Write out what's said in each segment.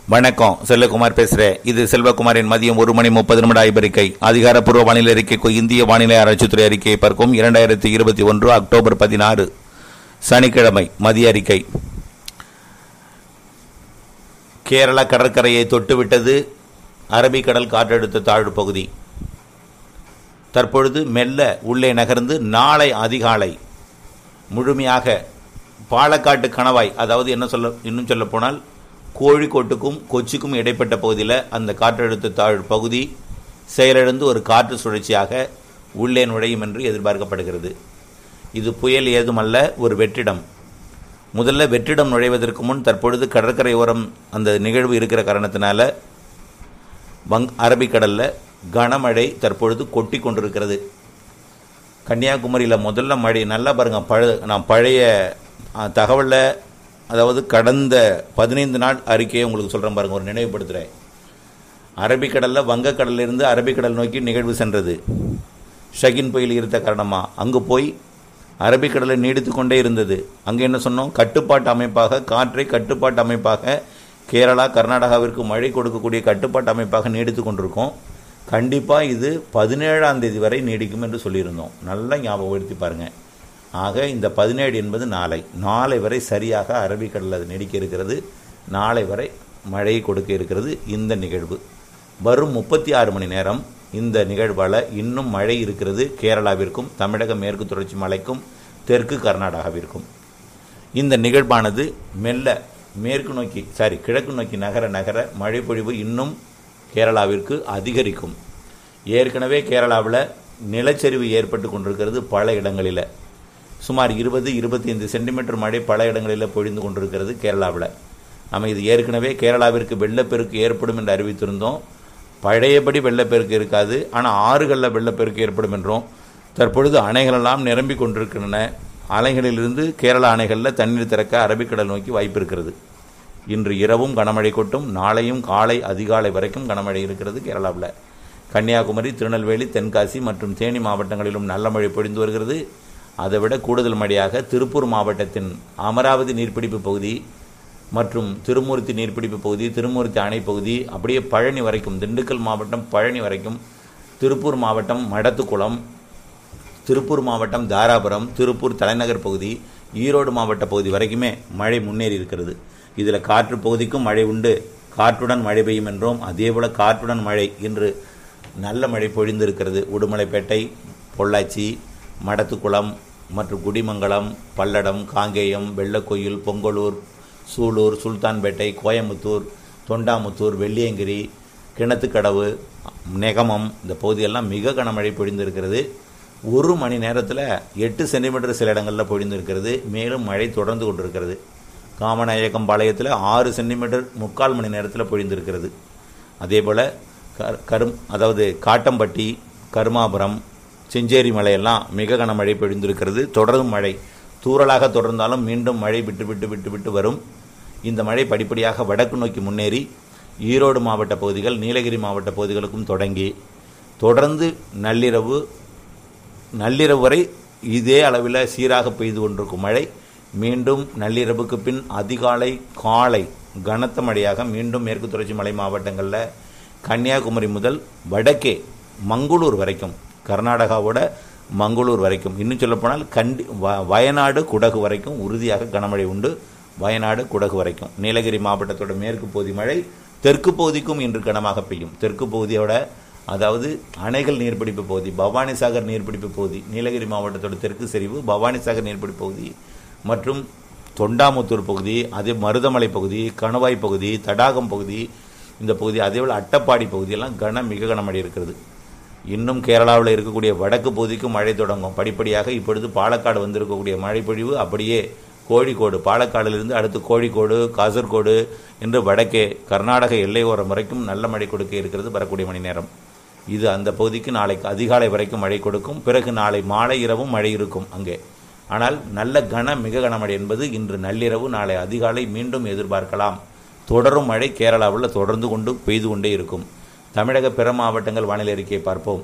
வணக்கம் செல்வகுமார் பேசுறேன் இது செல்வகுமாரின் மதியம் ஒரு மணி முப்பது நிமிட ஆய்வறிக்கை அதிகாரப்பூர்வ வானிலை அறிக்கைக்கு இந்திய வானிலை ஆராய்ச்சித்துறை அறிக்கையை பார்க்கும் இரண்டாயிரத்தி இருபத்தி ஒன்று அக்டோபர் பதினாறு சனிக்கிழமை மதிய அறிக்கை கேரள கடற்கரையை தொட்டுவிட்டது அரபிக்கடல் காற்றழுத்த தாழ்வு பகுதி தற்பொழுது மெல்ல உள்ளே நகர்ந்து நாளை அதிகாலை முழுமையாக பாலக்காட்டு கணவாய் அதாவது என்ன சொல்ல இன்னும் சொல்ல போனால் கோழிக்கோட்டுக்கும் கொச்சிக்கும் இடைப்பட்ட பகுதியில் அந்த காற்றழுத்த தாழ்வு பகுதி செயலிழந்து ஒரு காற்று சுழற்சியாக உள்ளே நுழையும் என்று எதிர்பார்க்கப்படுகிறது இது புயல் ஏதுமல்ல ஒரு வெற்றிடம் முதல்ல வெற்றிடம் நுழைவதற்கு முன் தற்பொழுது கடற்கரை ஓரம் அந்த நிகழ்வு இருக்கிற காரணத்தினால வங் அரபிக்கடலில் கனமழை தற்பொழுது கொட்டி கொண்டிருக்கிறது கன்னியாகுமரியில் முதல்ல மழை நல்லா பாருங்க பழ நான் பழைய தகவலில் அதாவது கடந்த பதினைந்து நாள் அறிக்கையை உங்களுக்கு சொல்கிறேன் பாருங்க ஒரு நினைவுபடுத்துகிறேன் அரபிக்கடலில் வங்கக்கடலிலிருந்து அரபிக்கடல் நோக்கி நிகழ்வு சென்றது ஷகின் புயல் இருந்த காரணமாக அங்கு போய் அரபிக்கடலை நீடித்து கொண்டே இருந்தது அங்கே என்ன சொன்னோம் கட்டுப்பாட்டு அமைப்பாக காற்றை கட்டுப்பாட்டு அமைப்பாக கேரளா கர்நாடகாவிற்கு மழை கொடுக்கக்கூடிய கட்டுப்பாட்டு அமைப்பாக நீடித்து கொண்டிருக்கோம் கண்டிப்பாக இது பதினேழாம் தேதி வரை நீடிக்கும் என்று சொல்லியிருந்தோம் நல்லா ஞாபகப்படுத்தி பாருங்கள் ஆக இந்த பதினேழு என்பது நாளை நாளை வரை சரியாக அரபிக்கடலில் அது நீடிக்க இருக்கிறது நாளை வரை மழை கொடுக்க இருக்கிறது இந்த நிகழ்வு வரும் முப்பத்தி ஆறு மணி நேரம் இந்த நிகழ்வால் இன்னும் மழை இருக்கிறது கேரளாவிற்கும் தமிழக மேற்கு தொடர்ச்சி மலைக்கும் தெற்கு கர்நாடகாவிற்கும் இந்த நிகழ்வானது மெல்ல மேற்கு நோக்கி சாரி கிழக்கு நோக்கி நகர நகர மழை பொழிவு இன்னும் கேரளாவிற்கு அதிகரிக்கும் ஏற்கனவே கேரளாவில் நிலச்சரிவு ஏற்பட்டு கொண்டிருக்கிறது பல இடங்களில் சுமார் இருபது இருபத்தி ஐந்து சென்டிமீட்டர் மழை பல இடங்களில் பொழிந்து கொண்டிருக்கிறது கேரளாவில் நம்ம இது ஏற்கனவே கேரளாவிற்கு வெள்ளப்பெருக்கு ஏற்படும் என்று அறிவித்திருந்தோம் பழையபடி வெள்ளப்பெருக்கு இருக்காது ஆனால் ஆறுகளில் வெள்ளப்பெருக்கு ஏற்படும் என்றும் தற்பொழுது அணைகளெல்லாம் நிரம்பி கொண்டிருக்கின்றன அலைகளிலிருந்து கேரள அணைகளில் தண்ணீர் திறக்க அரபிக்கடல் நோக்கி வாய்ப்பு இருக்கிறது இன்று இரவும் கனமழை கொட்டும் நாளையும் காலை அதிகாலை வரைக்கும் கனமழை இருக்கிறது கேரளாவில் கன்னியாகுமரி திருநெல்வேலி தென்காசி மற்றும் தேனி மாவட்டங்களிலும் நல்ல மழை பொழிந்து வருகிறது அதைவிட கூடுதல் மழையாக திருப்பூர் மாவட்டத்தின் அமராவதி நீர்பிடிப்பு பகுதி மற்றும் திருமூர்த்தி நீர்பிடிப்பு பகுதி திருமூர்த்தி அணை பகுதி அப்படியே பழனி வரைக்கும் திண்டுக்கல் மாவட்டம் பழனி வரைக்கும் திருப்பூர் மாவட்டம் மடத்துக்குளம் திருப்பூர் மாவட்டம் தாராபுரம் திருப்பூர் தலைநகர் பகுதி ஈரோடு மாவட்ட பகுதி வரைக்குமே மழை முன்னேறி இருக்கிறது இதில் காற்று பகுதிக்கும் மழை உண்டு காற்றுடன் மழை பெய்யும் என்றோம் அதேபோல் காற்றுடன் மழை இன்று நல்ல மழை பொழிந்திருக்கிறது உடுமலைப்பேட்டை பொள்ளாச்சி மடத்துக்குளம் மற்றும் குடிமங்கலம் பல்லடம் காங்கேயம் வெள்ளக்கோயில் பொங்கலூர் சூலூர் சுல்தான்பேட்டை கோயம்புத்தூர் தொண்டாமுத்தூர் வெள்ளியங்கிரி கிணத்துக்கடவு நெகமம் இந்த பகுதியெல்லாம் மிக கனமழை பொழிந்திருக்கிறது ஒரு மணி நேரத்தில் எட்டு சென்டிமீட்டர் சில இடங்களில் பொழிந்திருக்கிறது மேலும் மழை தொடர்ந்து கொண்டிருக்கிறது காமநாயக்கம் பாளையத்தில் ஆறு சென்டிமீட்டர் முக்கால் மணி நேரத்தில் பொழிந்திருக்கிறது அதே போல் கரும் அதாவது காட்டம்பட்டி கருமாபுரம் செஞ்சேரி மலையெல்லாம் மிக கனமழை பொழிந்திருக்கிறது தொடரும் மழை தூரலாக தொடர்ந்தாலும் மீண்டும் மழை விட்டு விட்டு விட்டு விட்டு வரும் இந்த மழை படிப்படியாக வடக்கு நோக்கி முன்னேறி ஈரோடு மாவட்ட பகுதிகள் நீலகிரி மாவட்ட பகுதிகளுக்கும் தொடங்கி தொடர்ந்து நள்ளிரவு நள்ளிரவு வரை இதே அளவில் சீராக பெய்து கொண்டிருக்கும் மழை மீண்டும் நள்ளிரவுக்கு பின் அதிகாலை காலை கனத்த மழையாக மீண்டும் மேற்கு தொடர்ச்சி மலை மாவட்டங்களில் கன்னியாகுமரி முதல் வடக்கே மங்களூர் வரைக்கும் கர்நாடகாவோட மங்களூர் வரைக்கும் இன்னும் சொல்லப்போனால் கண்டி வயநாடு குடகு வரைக்கும் உறுதியாக கனமழை உண்டு வயநாடு குடகு வரைக்கும் நீலகிரி மாவட்டத்தோட மேற்கு பகுதி மழை தெற்கு பகுதிக்கும் இன்று கனமாக பெய்யும் தெற்கு பகுதியோட அதாவது அணைகள் நீர்பிடிப்பு பகுதி பவானிசாகர் நீர்பிடிப்பு பகுதி நீலகிரி மாவட்டத்தோட தெற்கு சரிவு பவானிசாகர் நீர்பிடிப்பு பகுதி மற்றும் தொண்டாமுத்தூர் பகுதி அதே மருதமலை பகுதி கணவாய் பகுதி தடாகம் பகுதி இந்த பகுதி அதேபோல் அட்டப்பாடி பகுதியெல்லாம் கன மிக கனமழை இருக்கிறது இன்னும் கேரளாவில் இருக்கக்கூடிய வடக்கு பகுதிக்கும் மழை தொடங்கும் படிப்படியாக இப்பொழுது பாலக்காடு வந்திருக்கக்கூடிய மழை பொழிவு அப்படியே கோழிக்கோடு பாலக்காடிலிருந்து அடுத்து கோழிக்கோடு காசர்கோடு என்று வடக்கே கர்நாடக எல்லையோரம் வரைக்கும் நல்ல மழை கொடுக்க இருக்கிறது வரக்கூடிய மணி நேரம் இது அந்த பகுதிக்கு நாளைக்கு அதிகாலை வரைக்கும் மழை கொடுக்கும் பிறகு நாளை மாலை இரவும் மழை இருக்கும் அங்கே ஆனால் நல்ல கன மிக கனமழை என்பது இன்று நள்ளிரவு நாளை அதிகாலை மீண்டும் எதிர்பார்க்கலாம் தொடரும் மழை கேரளாவில் தொடர்ந்து கொண்டு பெய்து கொண்டே இருக்கும் தமிழக பிற மாவட்டங்கள் வானிலை அறிக்கையை பார்ப்போம்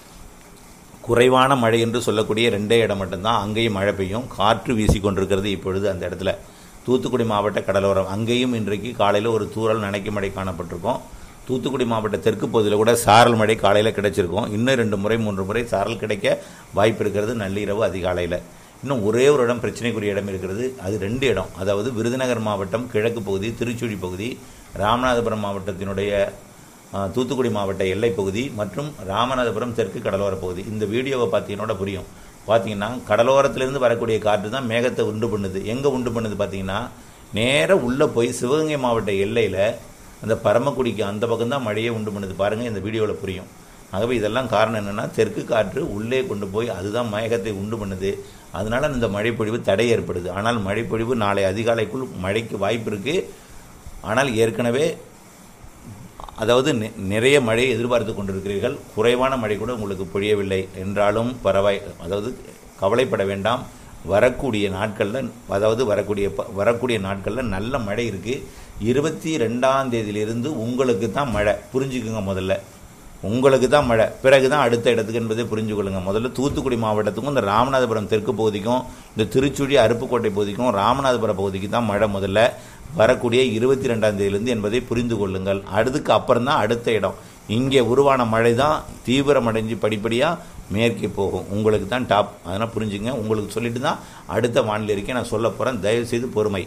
குறைவான மழை என்று சொல்லக்கூடிய ரெண்டே இடம் மட்டும்தான் அங்கேயும் மழை பெய்யும் காற்று வீசி கொண்டிருக்கிறது இப்பொழுது அந்த இடத்துல தூத்துக்குடி மாவட்ட கடலோரம் அங்கேயும் இன்றைக்கு காலையில் ஒரு தூறல் நனைக்கும் மழை காணப்பட்டிருக்கோம் தூத்துக்குடி மாவட்ட தெற்கு பகுதியில் கூட சாரல் மழை காலையில் கிடைச்சிருக்கும் இன்னும் ரெண்டு முறை மூன்று முறை சாரல் கிடைக்க வாய்ப்பு இருக்கிறது நள்ளிரவு அதிகாலையில் இன்னும் ஒரே ஒரு இடம் பிரச்சனைக்குரிய இடம் இருக்கிறது அது ரெண்டு இடம் அதாவது விருதுநகர் மாவட்டம் கிழக்கு பகுதி திருச்சுழி பகுதி ராமநாதபுரம் மாவட்டத்தினுடைய ஆ, தூத்துக்குடி மாவட்ட எல்லைப் பகுதி மற்றும் ராமநாதபுரம் தெற்கு கடலோர பகுதி இந்த வீடியோவை பார்த்தீங்கன்னா புரியும் பார்த்தீங்கன்னா கடலோரத்திலிருந்து வரக்கூடிய காற்று தான் மேகத்தை உண்டு பண்ணுது எங்கே உண்டு பண்ணுது பார்த்தீங்கன்னா நேராக உள்ளே போய் சிவகங்கை மாவட்ட எல்லையில் அந்த பரமக்குடிக்கு அந்த பக்கம் தான் மழையே உண்டு பண்ணுது பாருங்கள் இந்த வீடியோவில் புரியும் ஆகவே இதெல்லாம் காரணம் என்னென்னா தெற்கு காற்று உள்ளே கொண்டு போய் அதுதான் மேகத்தை உண்டு பண்ணுது அதனால இந்த மழைப்பொழிவு தடை ஏற்படுது ஆனால் மழைப்பொழிவு நாளை அதிகாலைக்குள் மழைக்கு வாய்ப்பு இருக்குது ஆனால் ஏற்கனவே அதாவது நி- நிறைய மழையை எதிர்பார்த்து கொண்டிருக்கிறீர்கள் குறைவான மழை கூட உங்களுக்கு பொழியவில்லை என்றாலும் பரவாய் அதாவது கவலைப்பட வேண்டாம் வரக்கூடிய நாட்களில் அதாவது வரக்கூடிய ப- வரக்கூடிய நாட்களில் நல்ல மழை இருக்குது இருபத்தி ரெண்டாம் தேதியிலிருந்து உங்களுக்கு தான் மழை புரிஞ்சுக்குங்க முதல்ல உங்களுக்கு தான் மழை பிறகு தான் அடுத்த இடத்துக்கு என்பதை புரிஞ்சு கொள்ளுங்க முதல்ல தூத்துக்குடி மாவட்டத்துக்கும் இந்த ராமநாதபுரம் தெற்கு பகுதிக்கும் இந்த திருச்சுழி அருப்புக்கோட்டை பகுதிக்கும் ராமநாதபுரம் பகுதிக்கு தான் மழை முதல்ல வரக்கூடிய இருபத்தி ரெண்டாம் தேதியிலிருந்து என்பதை புரிந்து கொள்ளுங்கள் அதுக்கு அப்புறம் தான் அடுத்த இடம் இங்கே உருவான மழை தான் தீவிரமடைஞ்சு படிப்படியாக மேற்கே போகும் உங்களுக்கு தான் டாப் அதனால் புரிஞ்சுங்க உங்களுக்கு சொல்லிட்டு தான் அடுத்த வானிலை இருக்கே நான் சொல்ல போகிறேன் தயவுசெய்து பொறுமை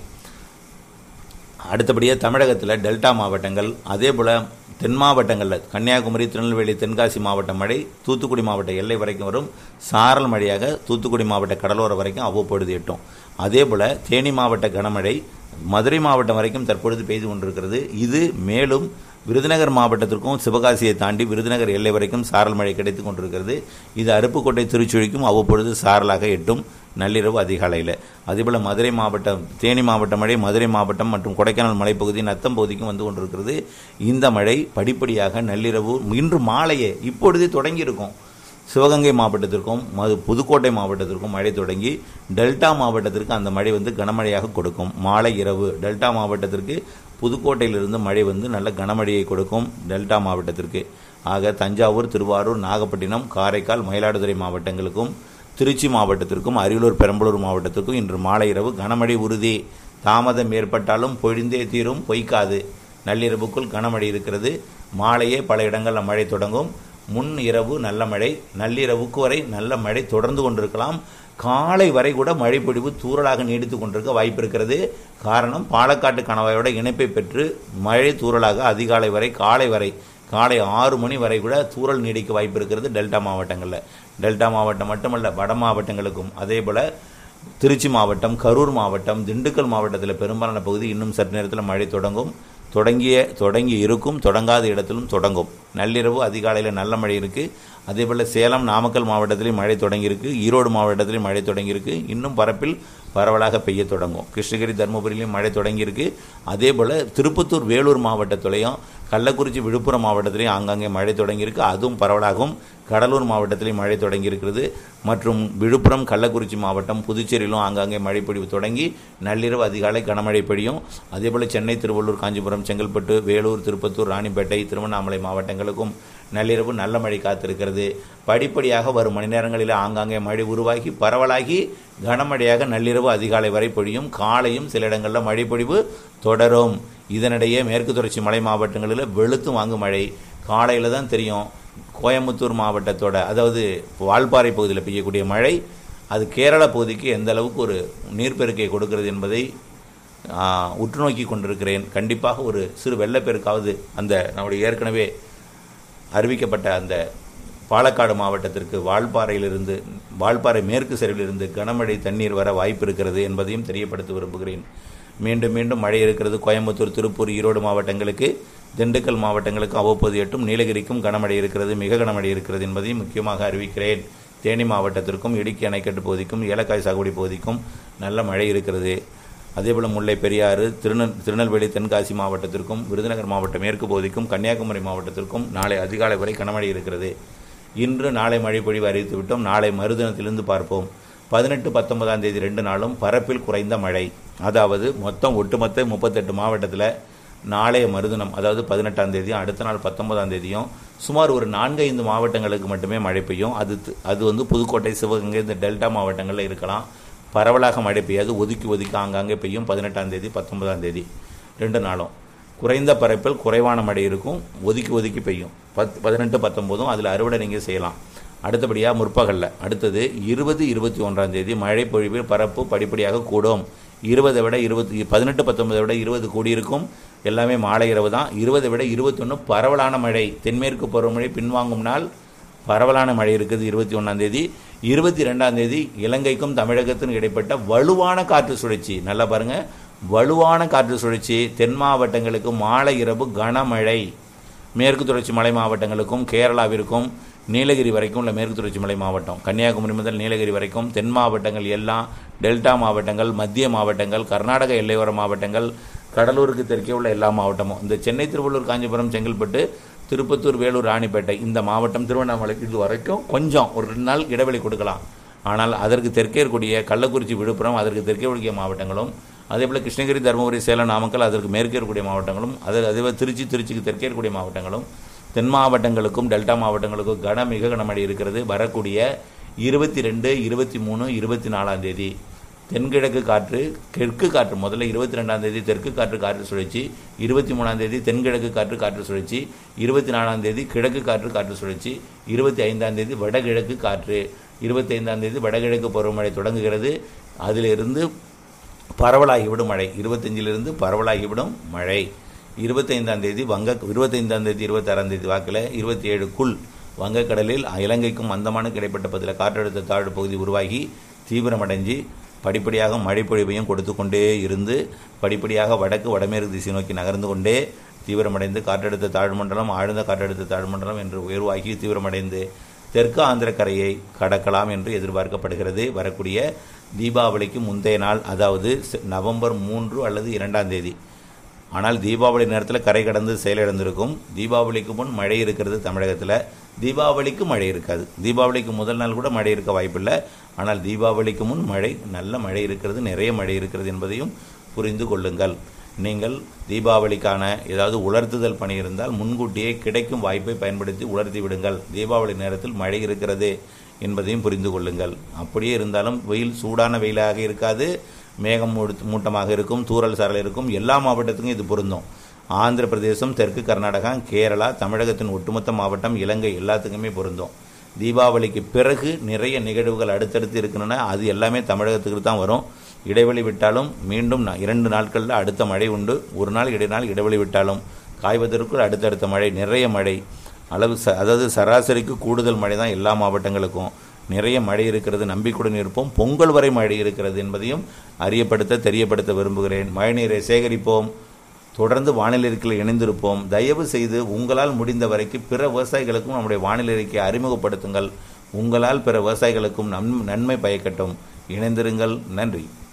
அடுத்தபடியாக தமிழகத்தில் டெல்டா மாவட்டங்கள் அதே போல் தென் மாவட்டங்களில் கன்னியாகுமரி திருநெல்வேலி தென்காசி மாவட்ட மழை தூத்துக்குடி மாவட்ட எல்லை வரைக்கும் வரும் சாரல் மழையாக தூத்துக்குடி மாவட்ட கடலோரம் வரைக்கும் அவ்வப்பொழுது எட்டும் அதே போல் தேனி மாவட்ட கனமழை மதுரை மாவட்டம் வரைக்கும் தற்பொழுது பெய்து கொண்டிருக்கிறது இது மேலும் விருதுநகர் மாவட்டத்திற்கும் சிவகாசியை தாண்டி விருதுநகர் எல்லை வரைக்கும் சாரல் மழை கிடைத்து கொண்டிருக்கிறது இது அருப்புக்கோட்டை திருச்சுழிக்கும் அவ்வப்பொழுது சாரலாக எட்டும் நள்ளிரவு அதிகாலையில் அதேபோல் மதுரை மாவட்டம் தேனி மாவட்ட மழை மதுரை மாவட்டம் மற்றும் கொடைக்கானல் மலைப்பகுதி நத்தம் பகுதிக்கும் வந்து கொண்டிருக்கிறது இந்த மழை படிப்படியாக நள்ளிரவு இன்று மாலையே இப்பொழுதே தொடங்கியிருக்கும் சிவகங்கை மாவட்டத்திற்கும் மது புதுக்கோட்டை மாவட்டத்திற்கும் மழை தொடங்கி டெல்டா மாவட்டத்திற்கு அந்த மழை வந்து கனமழையாக கொடுக்கும் மாலை இரவு டெல்டா மாவட்டத்திற்கு புதுக்கோட்டையிலிருந்து மழை வந்து நல்ல கனமழையை கொடுக்கும் டெல்டா மாவட்டத்திற்கு ஆக தஞ்சாவூர் திருவாரூர் நாகப்பட்டினம் காரைக்கால் மயிலாடுதுறை மாவட்டங்களுக்கும் திருச்சி மாவட்டத்திற்கும் அரியலூர் பெரம்பலூர் மாவட்டத்திற்கும் இன்று மாலை இரவு கனமழை உறுதி தாமதம் ஏற்பட்டாலும் பொழிந்தே தீரும் பொய்க்காது நள்ளிரவுக்குள் கனமழை இருக்கிறது மாலையே பல இடங்களில் மழை தொடங்கும் முன் இரவு நல்ல மழை நள்ளிரவுக்கு வரை நல்ல மழை தொடர்ந்து கொண்டிருக்கலாம் காலை வரை கூட மழை பொழிவு தூறலாக நீடித்து கொண்டிருக்க வாய்ப்பு இருக்கிறது காரணம் பாலக்காட்டு கணவாயோட இணைப்பை பெற்று மழை தூறலாக அதிகாலை வரை காலை வரை காலை ஆறு மணி வரை கூட தூறல் நீடிக்க வாய்ப்பு இருக்கிறது டெல்டா மாவட்டங்களில் டெல்டா மாவட்டம் மட்டுமல்ல வட மாவட்டங்களுக்கும் அதே போல் திருச்சி மாவட்டம் கரூர் மாவட்டம் திண்டுக்கல் மாவட்டத்தில் பெரும்பாலான பகுதி இன்னும் சற்று நேரத்தில் மழை தொடங்கும் தொடங்கிய தொடங்கி இருக்கும் தொடங்காத இடத்திலும் தொடங்கும் நள்ளிரவு அதிகாலையில் நல்ல மழை இருக்குது அதே போல் சேலம் நாமக்கல் மாவட்டத்திலையும் மழை தொடங்கியிருக்கு ஈரோடு மாவட்டத்திலையும் மழை தொடங்கியிருக்கு இன்னும் பரப்பில் பரவலாக பெய்ய தொடங்கும் கிருஷ்ணகிரி தருமபுரியிலையும் மழை தொடங்கியிருக்கு அதே போல் திருப்பத்தூர் வேலூர் மாவட்டத்திலையும் கள்ளக்குறிச்சி விழுப்புரம் மாவட்டத்திலையும் ஆங்காங்கே மழை தொடங்கியிருக்கு அதுவும் பரவலாகவும் கடலூர் மாவட்டத்திலையும் மழை தொடங்கியிருக்கிறது மற்றும் விழுப்புரம் கள்ளக்குறிச்சி மாவட்டம் புதுச்சேரியிலும் ஆங்காங்கே மழை பொழிவு தொடங்கி நள்ளிரவு அதிகாலை கனமழை பெய்யும் அதேபோல் சென்னை திருவள்ளூர் காஞ்சிபுரம் செங்கல்பட்டு வேலூர் திருப்பத்தூர் ராணிப்பேட்டை திருவண்ணாமலை மாவட்டங்களுக்கும் நள்ளிரவு நல்ல மழை காத்திருக்கிறது படிப்படியாக வரும் மணி நேரங்களில் ஆங்காங்கே மழை உருவாகி பரவலாகி கனமழையாக நள்ளிரவு அதிகாலை வரை பொழியும் காலையும் சில இடங்களில் மழை பொழிவு தொடரும் இதனிடையே மேற்கு தொடர்ச்சி மலை மாவட்டங்களில் வெளுத்து வாங்கும் மழை காலையில் தான் தெரியும் கோயம்புத்தூர் மாவட்டத்தோட அதாவது வால்பாறை பகுதியில் பெய்யக்கூடிய மழை அது கேரள பகுதிக்கு எந்த அளவுக்கு ஒரு நீர்ப்பெருக்கை கொடுக்கிறது என்பதை ஆ, உற்று நோக்கி கொண்டிருக்கிறேன் கண்டிப்பாக ஒரு சிறு வெள்ளப்பெருக்காவது அந்த நம்முடைய ஏற்கனவே அறிவிக்கப்பட்ட அந்த பாலக்காடு மாவட்டத்திற்கு வால்பாறையிலிருந்து வால்பாறை மேற்கு சரிவிலிருந்து கனமழை தண்ணீர் வர வாய்ப்பு இருக்கிறது என்பதையும் தெரியப்படுத்த விரும்புகிறேன் மீண்டும் மீண்டும் மழை இருக்கிறது கோயம்புத்தூர் திருப்பூர் ஈரோடு மாவட்டங்களுக்கு திண்டுக்கல் மாவட்டங்களுக்கு அவ்வப்போது எட்டும் நீலகிரிக்கும் கனமழை இருக்கிறது மிக கனமழை இருக்கிறது என்பதையும் முக்கியமாக அறிவிக்கிறேன் தேனி மாவட்டத்திற்கும் இடுக்கி அணைக்கட்டு பகுதிக்கும் ஏலக்காய் சாகுபடி பகுதிக்கும் நல்ல மழை இருக்கிறது அதேபோல் முல்லை பெரியாறு திருநெல் திருநெல்வேலி தென்காசி மாவட்டத்திற்கும் விருதுநகர் மாவட்ட மேற்கு பகுதிக்கும் கன்னியாகுமரி மாவட்டத்திற்கும் நாளை அதிகாலை வரை கனமழை இருக்கிறது இன்று நாளை மழை பொழிவு அறிவித்து விட்டோம் நாளை மறுதினத்திலிருந்து பார்ப்போம் பதினெட்டு பத்தொன்பதாம் தேதி ரெண்டு நாளும் பரப்பில் குறைந்த மழை அதாவது மொத்தம் ஒட்டுமொத்த முப்பத்தெட்டு மாவட்டத்தில் நாளைய மறுதினம் அதாவது பதினெட்டாம் தேதியும் அடுத்த நாள் பத்தொன்பதாம் தேதியும் சுமார் ஒரு நான்கு ஐந்து மாவட்டங்களுக்கு மட்டுமே மழை பெய்யும் அது து- அது வந்து புதுக்கோட்டை சிவகங்கை இந்த டெல்டா மாவட்டங்களில் இருக்கலாம் பரவலாக மழை பெய்யாது ஒதுக்கி ஒதுக்கி ஆங்காங்கே பெய்யும் பதினெட்டாம் தேதி பத்தொன்பதாம் தேதி ரெண்டு நாளும் குறைந்த பரப்பில் குறைவான மழை இருக்கும் ஒதுக்கி ஒதுக்கி பெய்யும் பத் பதினெட்டு பத்தொம்போதும் அதில் அறுவடை நீங்கள் செய்யலாம் அடுத்தபடியாக முற்பகலில் அடுத்தது இருபது இருபத்தி ஒன்றாம் தேதி மழை பொழிவு பரப்பு படிப்படியாக கூடும் இருபதை விட இருபத்தி பதினெட்டு பத்தொன்பதை விட இருபது கூடியிருக்கும் எல்லாமே மாலை இரவு தான் இருபதை விட இருபத்தொன்று பரவலான மழை தென்மேற்கு பருவமழை பின்வாங்கும் நாள் பரவலான மழை இருக்குது இருபத்தி ஒன்றாம் தேதி இருபத்தி ரெண்டாம் தேதி இலங்கைக்கும் தமிழகத்திற்கும் இடைப்பட்ட வலுவான காற்று சுழற்சி நல்லா பாருங்க வலுவான காற்று சுழற்சி தென் மாவட்டங்களுக்கு மாலை இரவு கனமழை மேற்கு தொடர்ச்சி மலை மாவட்டங்களுக்கும் கேரளாவிற்கும் நீலகிரி வரைக்கும் உள்ள மேற்கு தொடர்ச்சி மலை மாவட்டம் கன்னியாகுமரி முதல் நீலகிரி வரைக்கும் தென் மாவட்டங்கள் எல்லாம் டெல்டா மாவட்டங்கள் மத்திய மாவட்டங்கள் கர்நாடக எல்லையோர மாவட்டங்கள் கடலூருக்கு தெற்கே உள்ள எல்லா மாவட்டமும் இந்த சென்னை திருவள்ளூர் காஞ்சிபுரம் செங்கல்பட்டு திருப்பத்தூர் வேலூர் ராணிப்பேட்டை இந்த மாவட்டம் திருவண்ணாமலை இது வரைக்கும் கொஞ்சம் ஒரு ரெண்டு நாள் இடைவெளி கொடுக்கலாம் ஆனால் அதற்கு தெற்கே இருக்கக்கூடிய கள்ளக்குறிச்சி விழுப்புரம் அதற்கு தெற்கே இருக்கக்கூடிய மாவட்டங்களும் அதே போல் கிருஷ்ணகிரி தருமபுரி சேலம் நாமக்கல் அதற்கு மேற்கே இருக்கக்கூடிய மாவட்டங்களும் அது அதே போல் திருச்சி திருச்சிக்கு தெற்கே இருக்கக்கூடிய மாவட்டங்களும் தென் மாவட்டங்களுக்கும் டெல்டா மாவட்டங்களுக்கும் கன மிக கனமழை இருக்கிறது வரக்கூடிய இருபத்தி ரெண்டு இருபத்தி மூணு இருபத்தி நாலாம் தேதி தென்கிழக்கு காற்று தெற்கு காற்று முதல்ல இருபத்தி ரெண்டாம் தேதி தெற்கு காற்று காற்று சுழற்சி இருபத்தி மூணாம் தேதி தென்கிழக்கு காற்று காற்று சுழற்சி இருபத்தி நாலாம் தேதி கிழக்கு காற்று காற்று சுழற்சி இருபத்தி ஐந்தாம் தேதி வடகிழக்கு காற்று இருபத்தி ஐந்தாம் தேதி வடகிழக்கு பருவமழை தொடங்குகிறது அதிலிருந்து பரவலாகிவிடும் மழை இருபத்தஞ்சிலிருந்து பரவலாகிவிடும் மழை இருபத்தைந்தாம் தேதி வங்க இருபத்தைந்தாம் தேதி இருபத்தாறாம் தேதி வாக்கில் இருபத்தி ஏழுக்குள் வங்கக்கடலில் இலங்கைக்கும் அந்தமானுக்கு இடைப்பட்ட பகுதியில் காற்றழுத்த தாழ்வு பகுதி உருவாகி தீவிரமடைஞ்சு படிப்படியாக மழை பொழிவையும் கொடுத்து கொண்டே இருந்து படிப்படியாக வடக்கு வடமேற்கு திசை நோக்கி நகர்ந்து கொண்டே தீவிரமடைந்து காற்றழுத்த தாழ்மண்டலம் ஆழ்ந்த காற்றழுத்த தாழ்மண்டலம் என்று உயர்வாகி தீவிரமடைந்து தெற்கு ஆந்திர கரையை கடக்கலாம் என்று எதிர்பார்க்கப்படுகிறது வரக்கூடிய தீபாவளிக்கு முந்தைய நாள் அதாவது செ- நவம்பர் மூன்று அல்லது இரண்டாம் தேதி ஆனால் தீபாவளி நேரத்தில் கரை கடந்து செயலிழந்திருக்கும் தீபாவளிக்கு முன் மழை இருக்கிறது தமிழகத்தில் தீபாவளிக்கு மழை இருக்காது தீபாவளிக்கு முதல் நாள் கூட மழை இருக்க வாய்ப்பில்லை ஆனால் தீபாவளிக்கு முன் மழை நல்ல மழை இருக்கிறது நிறைய மழை இருக்கிறது என்பதையும் புரிந்து கொள்ளுங்கள் நீங்கள் தீபாவளிக்கான ஏதாவது உலர்த்துதல் பணி இருந்தால் முன்கூட்டியே கிடைக்கும் வாய்ப்பை பயன்படுத்தி உலர்த்தி விடுங்கள் தீபாவளி நேரத்தில் மழை இருக்கிறது என்பதையும் புரிந்து கொள்ளுங்கள் அப்படியே இருந்தாலும் வெயில் சூடான வெயிலாக இருக்காது மேகம் மூடு- மூட்டமாக இருக்கும் தூறல் சாரல் இருக்கும் எல்லா மாவட்டத்துக்கும் இது பொருந்தும் ஆந்திர பிரதேசம் தெற்கு கர்நாடகா கேரளா தமிழகத்தின் ஒட்டுமொத்த மாவட்டம் இலங்கை எல்லாத்துக்குமே பொருந்தும் தீபாவளிக்கு பிறகு நிறைய நிகழ்வுகள் அடுத்தடுத்து இருக்கின்றன அது எல்லாமே தமிழகத்துக்கு தான் வரும் இடைவெளி விட்டாலும் மீண்டும் நா- இரண்டு நாட்களில் அடுத்த மழை உண்டு ஒரு நாள் இடைநாள் இடைவெளி விட்டாலும் காய்வதற்குள் அடுத்தடுத்த மழை நிறைய மழை அளவு ச அதாவது சராசரிக்கு கூடுதல் மழை தான் எல்லா மாவட்டங்களுக்கும் நிறைய மழை இருக்கிறது நம்பிக்கையுடன் இருப்போம் பொங்கல் வரை மழை இருக்கிறது என்பதையும் அறியப்படுத்த தெரியப்படுத்த விரும்புகிறேன் மழைநீரை சேகரிப்போம் தொடர்ந்து வானிலை அறிக்கையில் இணைந்திருப்போம் தயவு செய்து உங்களால் முடிந்த வரைக்கும் பிற விவசாயிகளுக்கும் நம்முடைய வானிலை அறிக்கையை அறிமுகப்படுத்துங்கள் உங்களால் பிற விவசாயிகளுக்கும் நன் நன்மை பயக்கட்டும் இணைந்திருங்கள் நன்றி